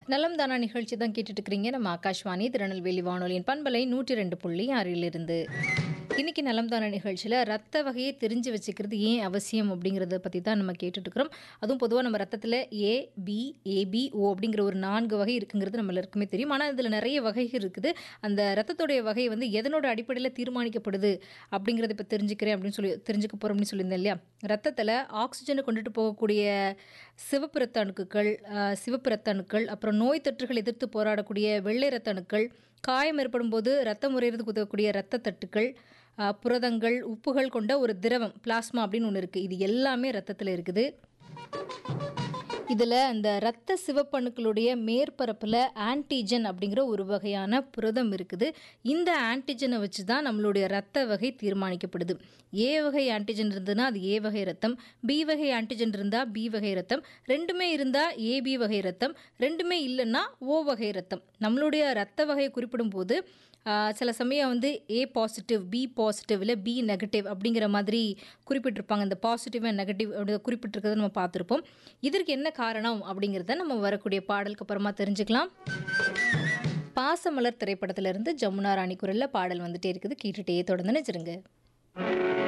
நலம் தானா நிகழ்ச்சி தான் கேட்டுட்டு இருக்கிறீங்க நம்ம ஆகாஷ்வாணி திருநெல்வேலி வானொலியின் பண்பலை நூற்றி ரெண்டு புள்ளி ஆறிலிருந்து இன்னைக்கு நலம் தானா நிகழ்ச்சியில் ரத்த வகையை தெரிஞ்சு வச்சுக்கிறது ஏன் அவசியம் அப்படிங்கிறத பற்றி தான் நம்ம கேட்டுட்டு இருக்கிறோம் அதுவும் பொதுவாக நம்ம ரத்தத்தில் ஏ பி ஏபி ஓ அப்படிங்கிற ஒரு நான்கு வகை இருக்குங்கிறது நம்ம எல்லாருக்குமே தெரியும் ஆனால் இதில் நிறைய வகைகள் இருக்குது அந்த ரத்தத்துடைய வகை வந்து எதனோட அடிப்படையில் தீர்மானிக்கப்படுது அப்படிங்கிறத இப்போ தெரிஞ்சுக்கிறேன் அப்படின்னு சொல்லி தெரிஞ்சுக்க போகிறோம் அப்படின்னு சொல்லியிருந்தேன் இல்லையா ரத்தத்தில் ஆக்சிஜனை கொண்டுட்டு போகக்கூடிய சிவப்பு ரத்த அணுக்கள் அஹ், சிவப்பு ரத்த அணுக்கள் அப்புறம் நோய் தொற்றுகள் எதிர்த்து போராடக்கூடிய வெள்ளை ரத்த அணுக்கள் காயம் ஏற்படும் போது ரத்தம் உறையிறதுக்கு உதவக்கூடிய ரத்த தட்டுக்கள் அஹ், புரதங்கள் உப்புகள் கொண்ட ஒரு திரவம் பிளாஸ்மா அப்படின்னு ஒன்று இருக்குது இது எல்லாமே ரத்தத்தில் இருக்குது இதில் அந்த இரத்த சிவப்பணுக்களுடைய மேற்பரப்பில் ஆன்டிஜன் அப்படிங்கிற ஒரு வகையான புரதம் இருக்குது இந்த ஆன்டிஜனை வச்சு தான் நம்மளுடைய ரத்த வகை தீர்மானிக்கப்படுது ஏ வகை ஆன்டிஜன் இருந்ததுன்னா அது ஏ வகை ரத்தம் பி வகை ஆன்டிஜன் இருந்தால் பி வகை ரத்தம் ரெண்டுமே இருந்தால் ஏபி வகை ரத்தம் ரெண்டுமே இல்லைன்னா ஓ வகை ரத்தம் நம்மளுடைய ரத்த வகையை குறிப்பிடும் போது ஆஹ், சில சமயம் வந்து ஏ பாசிட்டிவ் பி பாசிட்டிவ் இல்லை பி நெகட்டிவ் அப்படிங்கிற மாதிரி குறிப்பிட்டிருப்பாங்க இந்த பாசிட்டிவ் அண்ட் நெகட்டிவ் அப்படி குறிப்பிட்டிருக்கிறத நம்ம பார்த்துருப்போம் இதற்கு என்ன காரணம் அப்படிங்கிறத நம்ம வரக்கூடிய பாடலுக்கு அப்புறமா தெரிஞ்சுக்கலாம் பாசமலர் திரைப்படத்திலிருந்து ஜமுனா ராணி குரல்ல பாடல் வந்துட்டே இருக்குது கேட்டுட்டே தொடர்ந்து நினைச்சிருங்க